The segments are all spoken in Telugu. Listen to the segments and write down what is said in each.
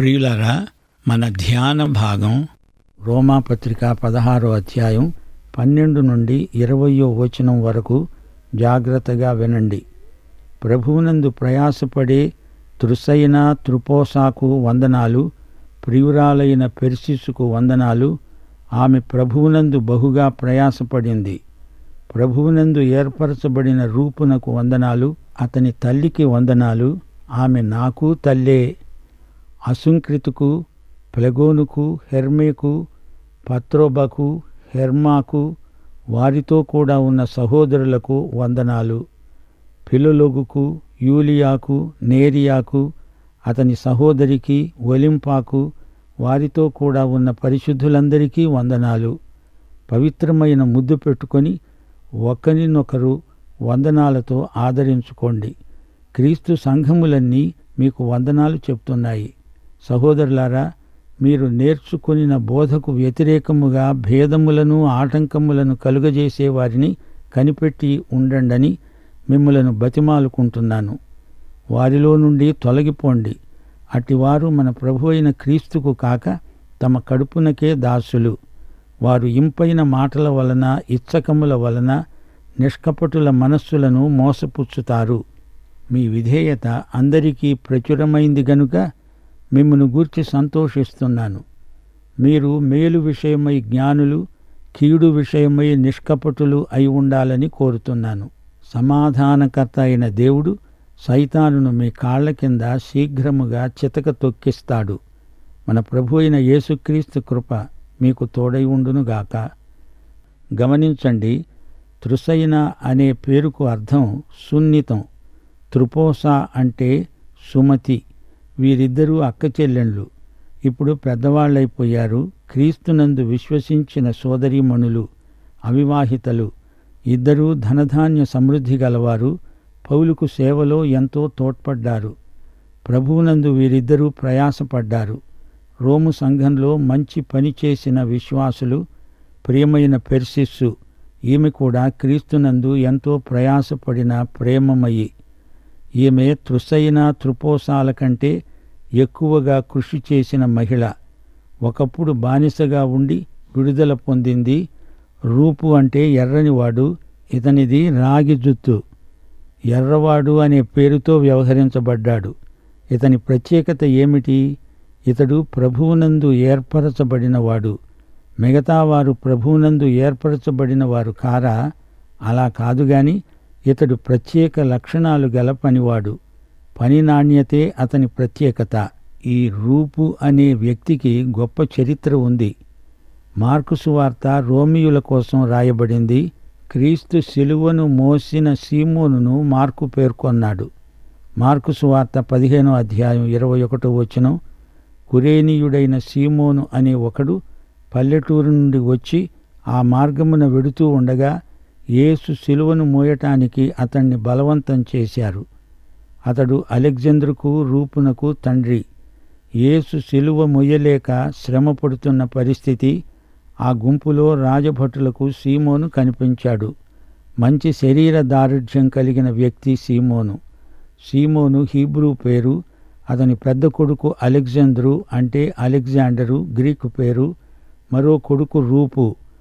ప్రియులరా మన ధ్యాన భాగం రోమాపత్రిక పదహారో అధ్యాయం పన్నెండు నుండి ఇరవయో వచనం వరకు జాగ్రత్తగా వినండి ప్రభువునందు ప్రయాసపడే త్రుసైన త్రుపోసాకు వందనాలు ప్రియురాలైన పెర్సిసుకు వందనాలు ఆమె ప్రభువునందు బహుగా ప్రయాసపడింది ప్రభువునందు ఏర్పరచబడిన రూపునకు వందనాలు అతని తల్లికి వందనాలు ఆమె నాకు తల్లే అసుంకృతుకు ప్లెగోనుకు హెర్మేకు పత్రోబకు హెర్మాకు వారితో కూడా ఉన్న సహోదరులకు వందనాలు పిలులొగుకు యూలియాకు నేరియాకు అతని సహోదరికి ఒలింపాకు వారితో కూడా ఉన్న పరిశుద్ధులందరికీ వందనాలు పవిత్రమైన ముద్దు పెట్టుకొని ఒకరినొకరు వందనాలతో ఆదరించుకోండి క్రీస్తు సంఘములన్నీ మీకు వందనాలు చెప్తున్నాయి సహోదరులారా మీరు నేర్చుకొనిన బోధకు వ్యతిరేకముగా భేదములను ఆటంకములను కలుగజేసే వారిని కనిపెట్టి ఉండండని మిమ్మలను బతిమాలుకుంటున్నాను వారిలో నుండి తొలగిపోండి అటివారు మన ప్రభు అయిన క్రీస్తుకు కాక తమ కడుపునకే దాసులు వారు ఇంపైన మాటల వలన ఇచ్చకముల వలన నిష్కపటుల మనస్సులను మోసపుచ్చుతారు మీ విధేయత అందరికీ ప్రచురమైంది గనుక మిమ్మను గూర్చి సంతోషిస్తున్నాను మీరు మేలు విషయమై జ్ఞానులు కీడు విషయమై నిష్కపటులు అయి ఉండాలని కోరుతున్నాను సమాధానకర్త అయిన దేవుడు సైతానును మీ కాళ్ల కింద శీఘ్రముగా చితక తొక్కిస్తాడు మన ప్రభు అయిన యేసుక్రీస్తు కృప మీకు తోడై ఉండునుగాక గమనించండి త్రుసైన అనే పేరుకు అర్థం సున్నితం త్రుపోస అంటే సుమతి వీరిద్దరూ అక్క చెల్లెండ్లు ఇప్పుడు పెద్దవాళ్ళైపోయారు క్రీస్తునందు విశ్వసించిన సోదరీమణులు అవివాహితలు ఇద్దరూ ధనధాన్య సమృద్ధి గలవారు పౌలుకు సేవలో ఎంతో తోడ్పడ్డారు ప్రభువునందు వీరిద్దరూ ప్రయాసపడ్డారు రోము సంఘంలో మంచి పని చేసిన విశ్వాసులు ప్రియమైన పెర్సిస్సు ఈమె కూడా క్రీస్తునందు ఎంతో ప్రయాసపడిన ప్రేమమయి ఈమె త్రుసైన త్రుపోసాల కంటే ఎక్కువగా కృషి చేసిన మహిళ ఒకప్పుడు బానిసగా ఉండి విడుదల పొందింది రూపు అంటే ఎర్రనివాడు ఇతనిది రాగి జుత్తు ఎర్రవాడు అనే పేరుతో వ్యవహరించబడ్డాడు ఇతని ప్రత్యేకత ఏమిటి ఇతడు ప్రభువునందు ఏర్పరచబడినవాడు మిగతా వారు ప్రభువునందు ఏర్పరచబడిన వారు కారా అలా కాదు గాని ఇతడు ప్రత్యేక లక్షణాలు గల పనివాడు పని నాణ్యతే అతని ప్రత్యేకత ఈ రూపు అనే వ్యక్తికి గొప్ప చరిత్ర ఉంది మార్కు సువార్త రోమియుల కోసం రాయబడింది క్రీస్తు శిలువను మోసిన సీమోనును మార్కు పేర్కొన్నాడు మార్కు సువార్త పదిహేనో అధ్యాయం ఇరవై ఒకటో వచనం కురేనీయుడైన సీమోను అనే ఒకడు పల్లెటూరు నుండి వచ్చి ఆ మార్గమున వెడుతూ ఉండగా యేసు శిలువను మోయటానికి అతన్ని బలవంతం చేశారు అతడు అలెగ్జంద్రుకు రూపునకు తండ్రి యేసు శిలువ మొయ్యలేక శ్రమ పడుతున్న పరిస్థితి ఆ గుంపులో రాజభటులకు సీమోను కనిపించాడు మంచి శరీర దారుఢ్యం కలిగిన వ్యక్తి సీమోను సీమోను హీబ్రూ పేరు అతని పెద్ద కొడుకు అలెగ్జాంద్రు అంటే అలెగ్జాండరు గ్రీకు పేరు మరో కొడుకు రూపు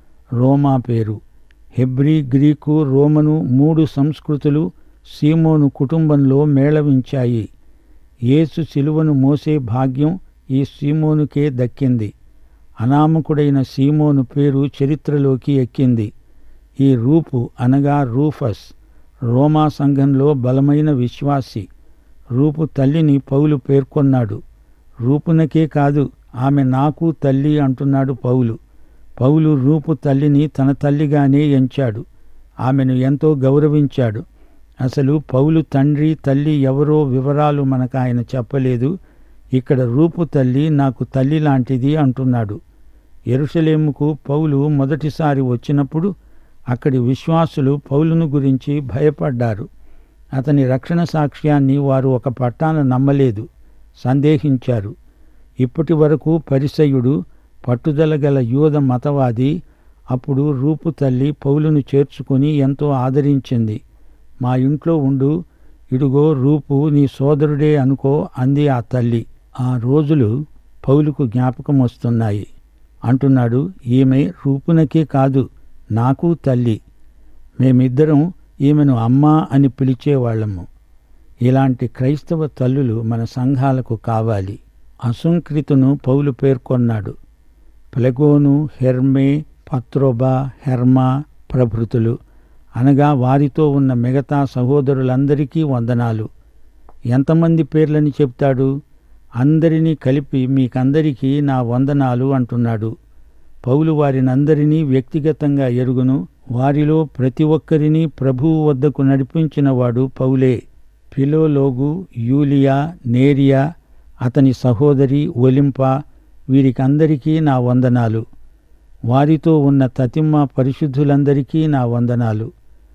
రోమా పేరు హెబ్రీ గ్రీకు రోమను మూడు సంస్కృతులు సీమోను కుటుంబంలో మేళవించాయి యేసు శిలువను మోసే భాగ్యం ఈ సీమోనుకే దక్కింది అనామకుడైన సీమోను పేరు చరిత్రలోకి ఎక్కింది ఈ రూపు అనగా రూఫస్ రోమా సంఘంలో బలమైన విశ్వాసి రూపు తల్లిని పౌలు పేర్కొన్నాడు రూపునకే కాదు ఆమె నాకు తల్లి అంటున్నాడు పౌలు పౌలు రూపు తల్లిని తన తల్లిగానే ఎంచాడు ఆమెను ఎంతో గౌరవించాడు అసలు పౌలు తండ్రి తల్లి ఎవరో వివరాలు మనకు ఆయన చెప్పలేదు ఇక్కడ రూపు తల్లి నాకు తల్లి లాంటిది అంటున్నాడు ఎరుషలేముకు పౌలు మొదటిసారి వచ్చినప్పుడు అక్కడి విశ్వాసులు పౌలును గురించి భయపడ్డారు అతని రక్షణ సాక్ష్యాన్ని వారు ఒక పట్టాన నమ్మలేదు సందేహించారు ఇప్పటి వరకు పరిసయుడు పట్టుదల గల యూద మతవాది అప్పుడు రూపు తల్లి పౌలును చేర్చుకుని ఎంతో ఆదరించింది మా ఇంట్లో ఉండు ఇడుగో రూపు నీ సోదరుడే అనుకో అంది ఆ తల్లి ఆ రోజులు పౌలుకు జ్ఞాపకం వస్తున్నాయి అంటున్నాడు ఈమె రూపునకే కాదు నాకు తల్లి మేమిద్దరం ఈమెను అమ్మా అని పిలిచేవాళ్ళము ఇలాంటి క్రైస్తవ తల్లులు మన సంఘాలకు కావాలి అసంకృతును పౌలు పేర్కొన్నాడు ప్లెగోను హెర్మే పత్రోబా హెర్మా ప్రభృతులు అనగా వారితో ఉన్న మిగతా సహోదరులందరికీ వందనాలు ఎంతమంది పేర్లని చెప్తాడు అందరినీ కలిపి మీకందరికీ నా వందనాలు అంటున్నాడు పౌలు వారినందరినీ వ్యక్తిగతంగా ఎరుగును వారిలో ప్రతి ఒక్కరిని ప్రభువు వద్దకు నడిపించినవాడు పౌలే ఫిలోలోగు యూలియా నేరియా అతని సహోదరి ఒలింపా వీరికందరికీ నా వందనాలు వారితో ఉన్న తతిమ్మ పరిశుద్ధులందరికీ నా వందనాలు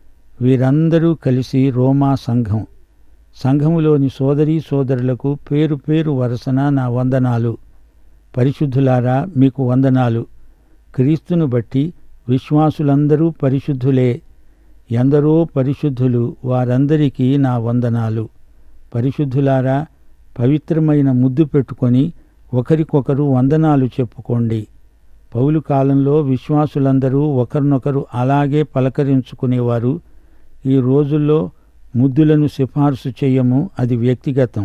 వీరందరూ కలిసి రోమా సంఘం సంఘములోని సోదరీ సోదరులకు పేరు పేరు వరసన నా వందనాలు పరిశుద్ధులారా మీకు వందనాలు క్రీస్తును బట్టి విశ్వాసులందరూ పరిశుద్ధులే ఎందరో పరిశుద్ధులు వారందరికీ నా వందనాలు పరిశుద్ధులారా పవిత్రమైన ముద్దు పెట్టుకొని ఒకరికొకరు వందనాలు చెప్పుకోండి పౌలు కాలంలో విశ్వాసులందరూ ఒకరినొకరు అలాగే పలకరించుకునేవారు ఈ రోజుల్లో ముద్దులను సిఫార్సు చేయము అది వ్యక్తిగతం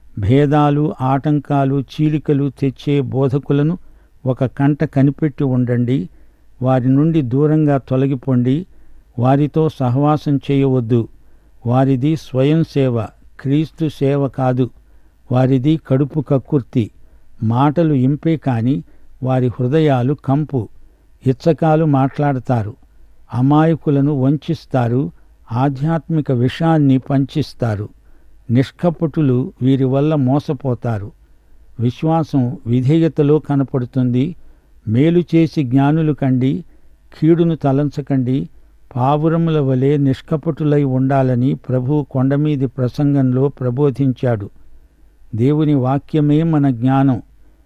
భేదాలు ఆటంకాలు చీలికలు తెచ్చే బోధకులను ఒక కంట కనిపెట్టి ఉండండి వారి నుండి దూరంగా తొలగిపోండి వారితో సహవాసం చేయవద్దు వారిది స్వయం సేవ క్రీస్తు సేవ కాదు వారిది కడుపు కక్కుర్తి మాటలు ఇంపే కాని వారి హృదయాలు కంపు ఇచ్చకాలు మాట్లాడతారు అమాయకులను వంచిస్తారు ఆధ్యాత్మిక విషాన్ని పంచిస్తారు నిష్కపటులు వీరి వల్ల మోసపోతారు విశ్వాసం విధేయతలో కనపడుతుంది మేలు చేసి జ్ఞానులు కండి కీడును తలంచకండి పావురముల వలె నిష్కపటులై ఉండాలని ప్రభు కొండమీది ప్రసంగంలో ప్రబోధించాడు దేవుని వాక్యమే మన జ్ఞానం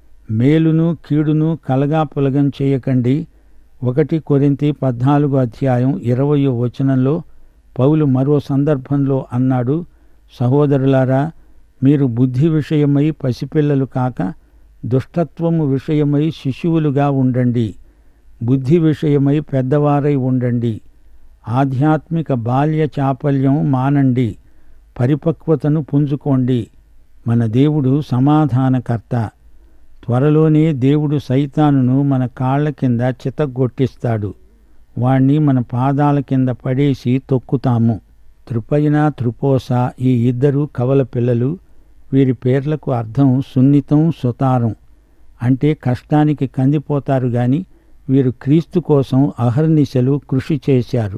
మేలును కీడును కలగాపులగం చేయకండి ఒకటి కొరింతి పద్నాలుగో అధ్యాయం ఇరవయో వచనంలో పౌలు మరో సందర్భంలో అన్నాడు సహోదరులారా మీరు బుద్ధి విషయమై పసిపిల్లలు కాక దుష్టత్వము విషయమై శిశువులుగా ఉండండి బుద్ధి విషయమై పెద్దవారై ఉండండి ఆధ్యాత్మిక బాల్య చాపల్యం మానండి పరిపక్వతను పుంజుకోండి మన దేవుడు సమాధానకర్త త్వరలోనే దేవుడు సైతానును మన కాళ్ల కింద చితగ్గొట్టిస్తాడు వాణ్ణి మన పాదాల కింద పడేసి తొక్కుతాము త్రుపైన త్రుపోస ఈ ఇద్దరు కవల పిల్లలు వీరి పేర్లకు అర్థం సున్నితం సుతారం అంటే కష్టానికి కందిపోతారు గాని వీరు క్రీస్తు కోసం అహర్నిశలు కృషి చేశారు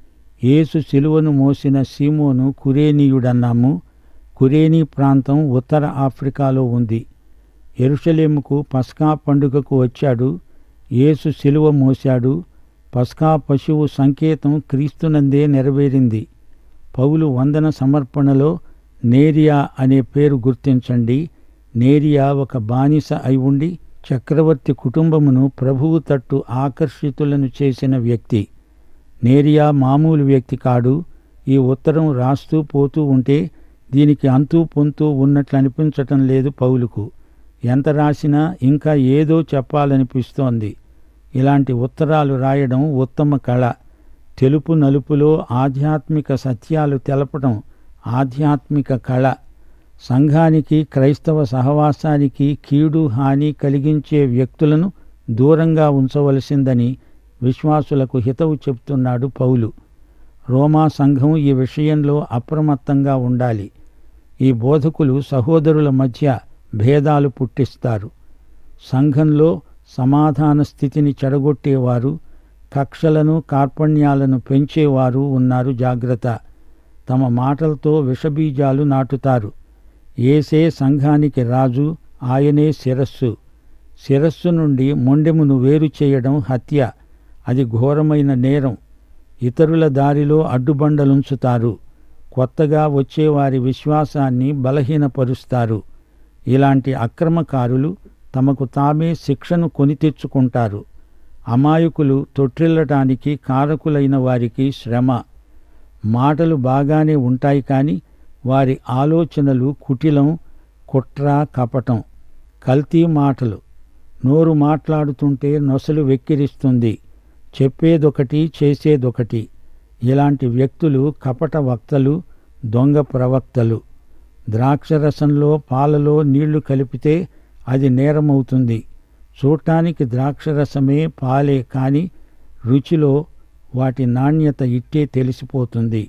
యేసు శిలువను మోసిన సీమోను కురేనీయుడన్నాము కురేనీ ప్రాంతం ఉత్తర ఆఫ్రికాలో ఉంది ఎరుషలేముకు పస్కా పండుగకు వచ్చాడు యేసు శిలువ మోశాడు పస్కా పశువు సంకేతం క్రీస్తునందే నెరవేరింది పౌలు వందన సమర్పణలో నేరియా అనే పేరు గుర్తించండి నేరియా ఒక బానిస అయి ఉండి చక్రవర్తి కుటుంబమును ప్రభువు తట్టు ఆకర్షితులను చేసిన వ్యక్తి నేరియా మామూలు వ్యక్తి కాడు ఈ ఉత్తరం రాస్తూ పోతూ ఉంటే దీనికి అంతూ పొంతూ ఉన్నట్లు అనిపించటం లేదు పౌలుకు ఎంత రాసినా ఇంకా ఏదో చెప్పాలనిపిస్తోంది ఇలాంటి ఉత్తరాలు రాయడం ఉత్తమ కళ తెలుపు నలుపులో ఆధ్యాత్మిక సత్యాలు తెలపడం ఆధ్యాత్మిక కళ సంఘానికి క్రైస్తవ సహవాసానికి కీడు హాని కలిగించే వ్యక్తులను దూరంగా ఉంచవలసిందని విశ్వాసులకు హితవు చెప్తున్నాడు పౌలు రోమా సంఘం ఈ విషయంలో అప్రమత్తంగా ఉండాలి ఈ బోధకులు సహోదరుల మధ్య భేదాలు పుట్టిస్తారు సంఘంలో సమాధాన స్థితిని చెడగొట్టేవారు కక్షలను కార్పణ్యాలను పెంచేవారు ఉన్నారు జాగ్రత్త తమ మాటలతో విషబీజాలు నాటుతారు ఏసే సంఘానికి రాజు ఆయనే శిరస్సు శిరస్సు నుండి మొండెమును వేరు చేయడం హత్య అది ఘోరమైన నేరం ఇతరుల దారిలో అడ్డుబండలుంచుతారు కొత్తగా వచ్చేవారి విశ్వాసాన్ని బలహీనపరుస్తారు ఇలాంటి అక్రమకారులు తమకు తామే శిక్షను కొని తెచ్చుకుంటారు అమాయకులు తొట్టిల్లటానికి కారకులైన వారికి శ్రమ మాటలు బాగానే ఉంటాయి కానీ వారి ఆలోచనలు కుటిలం కుట్ర కపటం కల్తీ మాటలు నోరు మాట్లాడుతుంటే నొసలు వెక్కిరిస్తుంది చెప్పేదొకటి చేసేదొకటి ఇలాంటి వ్యక్తులు కపట వక్తలు దొంగ ప్రవక్తలు ద్రాక్షరసంలో పాలలో నీళ్లు కలిపితే అది నేరమవుతుంది చూడటానికి ద్రాక్షరసమే పాలే కాని రుచిలో వాటి నాణ్యత ఇట్టే తెలిసిపోతుంది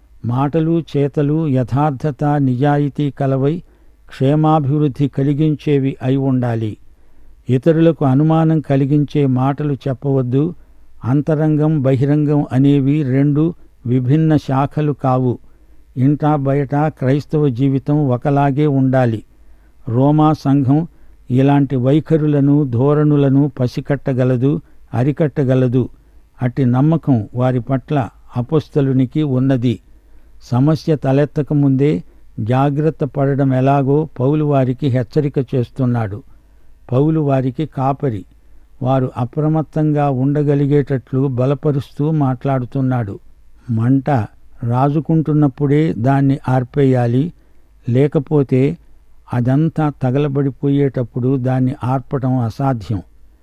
మాటలు చేతలు యథార్థత నిజాయితీ కలవై క్షేమాభివృద్ధి కలిగించేవి అయి ఉండాలి ఇతరులకు అనుమానం కలిగించే మాటలు చెప్పవద్దు అంతరంగం బహిరంగం అనేవి రెండు విభిన్న శాఖలు కావు ఇంటా బయట క్రైస్తవ జీవితం ఒకలాగే ఉండాలి రోమా సంఘం ఇలాంటి వైఖరులను ధోరణులను పసికట్టగలదు అరికట్టగలదు అట్టి నమ్మకం వారి పట్ల అపస్థలునికి ఉన్నది సమస్య తలెత్తక ముందే జాగ్రత్త పడడం ఎలాగో పౌలు వారికి హెచ్చరిక చేస్తున్నాడు పౌలు వారికి కాపరి వారు అప్రమత్తంగా ఉండగలిగేటట్లు బలపరుస్తూ మాట్లాడుతున్నాడు మంట రాజుకుంటున్నప్పుడే దాన్ని ఆర్పేయాలి లేకపోతే అదంతా తగలబడిపోయేటప్పుడు దాన్ని ఆర్పటం అసాధ్యం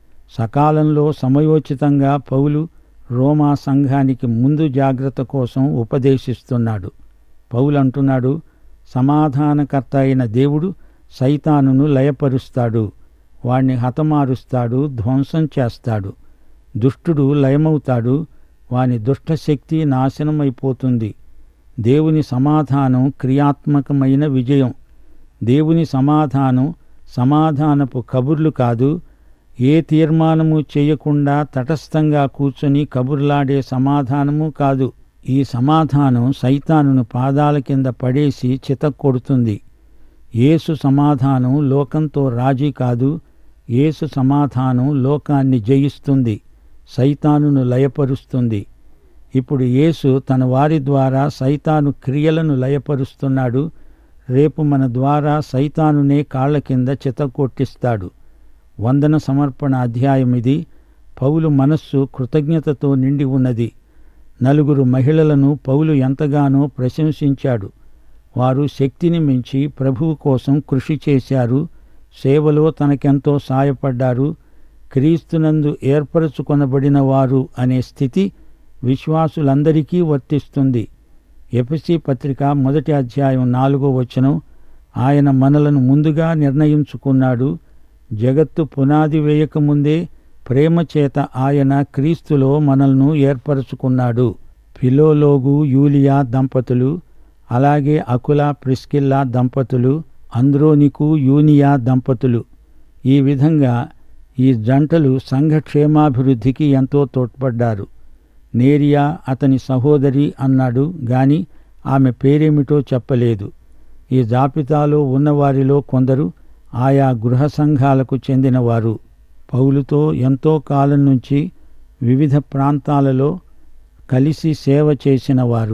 సకాలంలో సమయోచితంగా పౌలు రోమా సంఘానికి ముందు జాగ్రత్త కోసం ఉపదేశిస్తున్నాడు పౌలు అంటున్నాడు సమాధానకర్త అయిన దేవుడు సైతానును లయపరుస్తాడు వాణ్ణి హతమారుస్తాడు ధ్వంసం చేస్తాడు దుష్టుడు లయమవుతాడు వాని దుష్టశక్తి నాశనమైపోతుంది దేవుని సమాధానం క్రియాత్మకమైన విజయం దేవుని సమాధానం సమాధానపు కబుర్లు కాదు ఏ తీర్మానము చేయకుండా తటస్థంగా కూర్చొని కబుర్లాడే సమాధానము కాదు ఈ సమాధానం సైతానును పాదాల కింద పడేసి చితక్కొడుతుంది యేసు సమాధానం లోకంతో రాజీ కాదు యేసు సమాధానం లోకాన్ని జయిస్తుంది సైతానును లయపరుస్తుంది ఇప్పుడు యేసు తన వారి ద్వారా సైతాను క్రియలను లయపరుస్తున్నాడు రేపు మన ద్వారా సైతానునే కాళ్ల కింద చితకొట్టిస్తాడు వందన సమర్పణ అధ్యాయం ఇది పౌలు మనస్సు కృతజ్ఞతతో నిండి ఉన్నది నలుగురు మహిళలను పౌలు ఎంతగానో ప్రశంసించాడు వారు శక్తిని మించి ప్రభువు కోసం కృషి చేశారు సేవలో తనకెంతో సాయపడ్డారు క్రీస్తునందు ఏర్పరచుకొనబడిన వారు అనే స్థితి విశ్వాసులందరికీ వర్తిస్తుంది ఎపిసి పత్రిక మొదటి అధ్యాయం నాలుగో వచనం ఆయన మనలను ముందుగా నిర్ణయించుకున్నాడు జగత్తు పునాది వేయకముందే ప్రేమ చేత ఆయన క్రీస్తులో మనల్ని ఏర్పరచుకున్నాడు ఫిలోలోగు యూలియా దంపతులు అలాగే అకుల ప్రిస్కిల్లా దంపతులు అంద్రోనికు యూనియా దంపతులు ఈ విధంగా ఈ జంటలు సంఘ క్షేమాభివృద్ధికి ఎంతో తోడ్పడ్డారు నేరియా అతని సహోదరి అన్నాడు గాని ఆమె పేరేమిటో చెప్పలేదు ఈ జాబితాలో ఉన్నవారిలో కొందరు ఆయా గృహ సంఘాలకు చెందినవారు పౌలుతో ఎంతో కాలం నుంచి వివిధ ప్రాంతాలలో కలిసి సేవ చేసిన వారు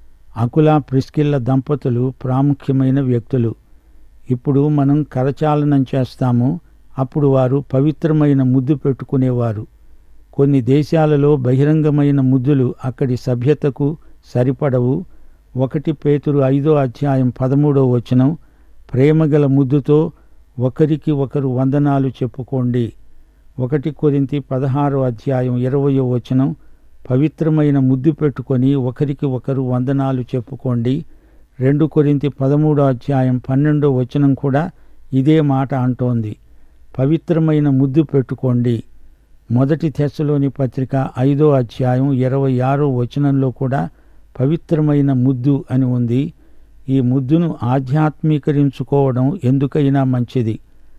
అకుల ప్రిస్కిల్ల దంపతులు ప్రాముఖ్యమైన వ్యక్తులు ఇప్పుడు మనం కరచాలనం చేస్తాము అప్పుడు వారు పవిత్రమైన ముద్దు పెట్టుకునేవారు కొన్ని దేశాలలో బహిరంగమైన ముద్దులు అక్కడి సభ్యతకు సరిపడవు ఒకటి పేతురు ఐదో అధ్యాయం పదమూడో వచనం ప్రేమగల ముద్దుతో ఒకరికి ఒకరు వందనాలు చెప్పుకోండి ఒకటి కొరింతి పదహారో అధ్యాయం ఇరవయో వచనం పవిత్రమైన ముద్దు పెట్టుకొని ఒకరికి ఒకరు వందనాలు చెప్పుకోండి రెండు కొరింతి పదమూడో అధ్యాయం పన్నెండో వచనం కూడా ఇదే మాట అంటోంది పవిత్రమైన ముద్దు పెట్టుకోండి మొదటి తెశలోని పత్రిక ఐదో అధ్యాయం ఇరవై ఆరో వచనంలో కూడా పవిత్రమైన ముద్దు అని ఉంది ఈ ముద్దును ఆధ్యాత్మీకరించుకోవడం ఎందుకైనా మంచిది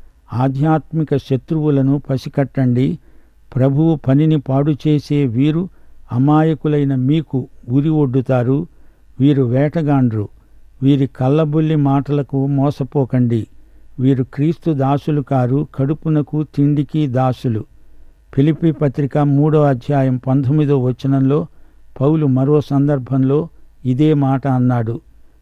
ఆధ్యాత్మిక శత్రువులను పసికట్టండి ప్రభువు పనిని పాడు చేసే వీరు అమాయకులైన మీకు ఉరి ఒడ్డుతారు వీరు వేటగాండ్రు వీరి కళ్ళబుల్లి మాటలకు మోసపోకండి వీరు క్రీస్తు దాసులు కారు కడుపునకు తిండికి దాసులు ఫిలిపి పత్రిక మూడో అధ్యాయం పంతొమ్మిదో వచనంలో పౌలు మరో సందర్భంలో ఇదే మాట అన్నాడు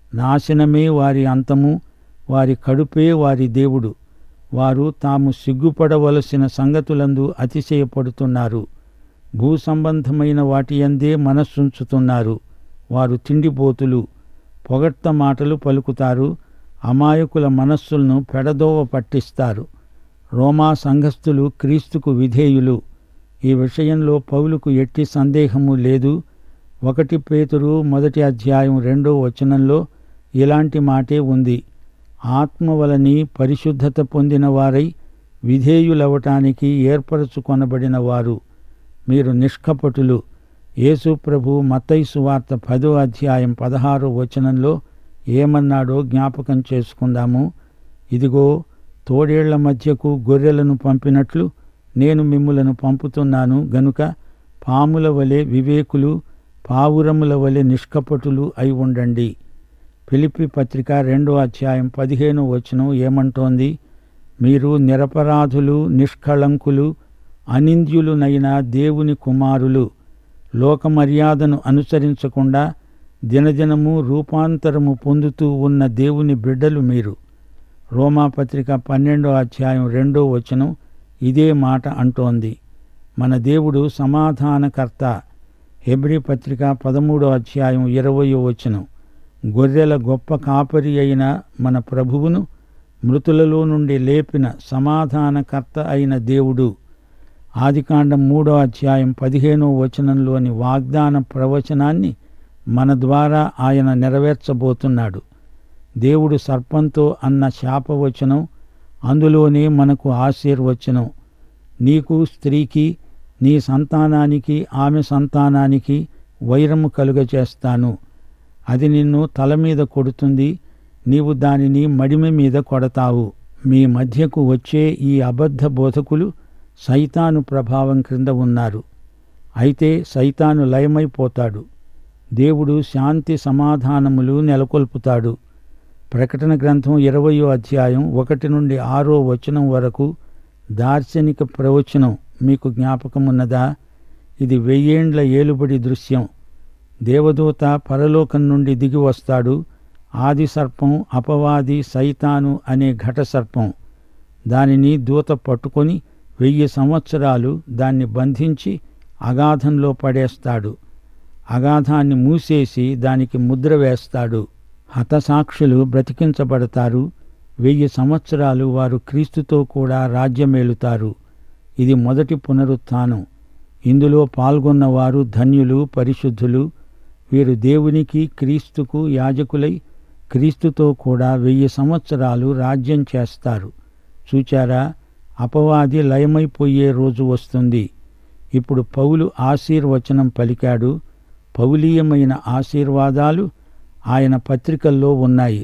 నాశనమే వారి అంతము వారి కడుపే వారి దేవుడు వారు తాము సిగ్గుపడవలసిన సంగతులందు అతిశయపడుతున్నారు భూ సంబంధమైన వాటి అందే మనస్సుంచుతున్నారు వారు తిండిపోతులు పొగడ్త మాటలు పలుకుతారు అమాయకుల మనస్సులను పెడదోవ పట్టిస్తారు రోమా సంఘస్థులు క్రీస్తుకు విధేయులు ఈ విషయంలో పౌలుకు ఎట్టి సందేహము లేదు ఒకటి పేతురు మొదటి అధ్యాయం రెండో వచనంలో ఇలాంటి మాటే ఉంది ఆత్మ వలని పరిశుద్ధత పొందిన వారై విధేయులవటానికి ఏర్పరచుకొనబడిన వారు మీరు నిష్కపటులు యేసు ప్రభు మత్తైసు వార్త పదో అధ్యాయం పదహారో వచనంలో ఏమన్నాడో జ్ఞాపకం చేసుకుందాము ఇదిగో తోడేళ్ల మధ్యకు గొర్రెలను పంపినట్లు నేను మిమ్ములను పంపుతున్నాను గనుక పాముల వలె వివేకులు పావురముల వలె నిష్కపటులు అయి ఉండండి పిలిపి పత్రిక రెండో అధ్యాయం పదిహేను వచనం ఏమంటోంది మీరు నిరపరాధులు నిష్కళంకులు అనింద్యులునైన దేవుని కుమారులు లోక మర్యాదను అనుసరించకుండా దినదినము రూపాంతరము పొందుతూ ఉన్న దేవుని బిడ్డలు మీరు రోమాపత్రిక పన్నెండో అధ్యాయం రెండో వచనం ఇదే మాట అంటోంది మన దేవుడు సమాధానకర్త హెబ్రి పత్రిక పదమూడో అధ్యాయం ఇరవయో వచనం గొర్రెల గొప్ప కాపరి అయిన మన ప్రభువును మృతులలో నుండి లేపిన సమాధానకర్త అయిన దేవుడు ఆదికాండం మూడో అధ్యాయం పదిహేనో వచనంలోని వాగ్దాన ప్రవచనాన్ని మన ద్వారా ఆయన నెరవేర్చబోతున్నాడు దేవుడు సర్పంతో అన్న శాపవచనం అందులోనే మనకు ఆశీర్వచనం నీకు స్త్రీకి నీ సంతానానికి ఆమె సంతానానికి వైరము కలుగచేస్తాను అది నిన్ను తల మీద కొడుతుంది నీవు దానిని మడిమె మీద కొడతావు మీ మధ్యకు వచ్చే ఈ అబద్ధ బోధకులు సైతాను ప్రభావం క్రింద ఉన్నారు అయితే సైతాను లయమైపోతాడు దేవుడు శాంతి సమాధానములు నెలకొల్పుతాడు ప్రకటన గ్రంథం ఇరవయో అధ్యాయం ఒకటి నుండి ఆరో వచనం వరకు దార్శనిక ప్రవచనం మీకు జ్ఞాపకమున్నదా ఇది వెయ్యేండ్ల ఏలుబడి దృశ్యం దేవదూత పరలోకం నుండి దిగి వస్తాడు ఆది సర్పం అపవాది సైతాను అనే ఘట సర్పం దానిని దూత పట్టుకొని వెయ్యి సంవత్సరాలు దాన్ని బంధించి అగాధంలో పడేస్తాడు అగాధాన్ని మూసేసి దానికి ముద్ర వేస్తాడు హతసాక్షులు బ్రతికించబడతారు వెయ్యి సంవత్సరాలు వారు క్రీస్తుతో కూడా రాజ్యమేలుతారు ఇది మొదటి పునరుత్థానం ఇందులో పాల్గొన్నవారు ధన్యులు పరిశుద్ధులు వీరు దేవునికి క్రీస్తుకు యాజకులై క్రీస్తుతో కూడా వెయ్యి సంవత్సరాలు రాజ్యం చేస్తారు చూచారా అపవాది లయమైపోయే రోజు వస్తుంది ఇప్పుడు పౌలు ఆశీర్వచనం పలికాడు పౌలీయమైన ఆశీర్వాదాలు ఆయన పత్రికల్లో ఉన్నాయి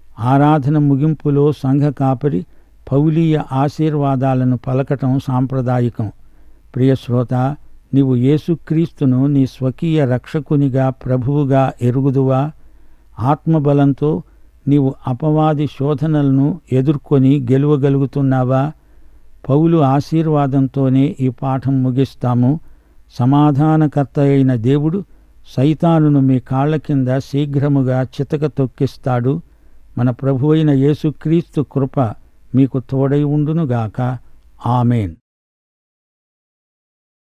ఆరాధన ముగింపులో సంఘ కాపరి పౌలీయ ఆశీర్వాదాలను పలకటం సాంప్రదాయకం ప్రియశ్రోత నీవు యేసుక్రీస్తును నీ స్వకీయ రక్షకునిగా ప్రభువుగా ఎరుగుదువా ఆత్మబలంతో నీవు అపవాది శోధనలను ఎదుర్కొని గెలువగలుగుతున్నావా పౌలు ఆశీర్వాదంతోనే ఈ పాఠం ముగిస్తాము సమాధానకర్త అయిన దేవుడు సైతానును మీ కాళ్ల కింద శీఘ్రముగా చితక తొక్కిస్తాడు మన ప్రభు అయిన యేసుక్రీస్తు కృప మీకు తోడై ఉండునుగాక ఆమెన్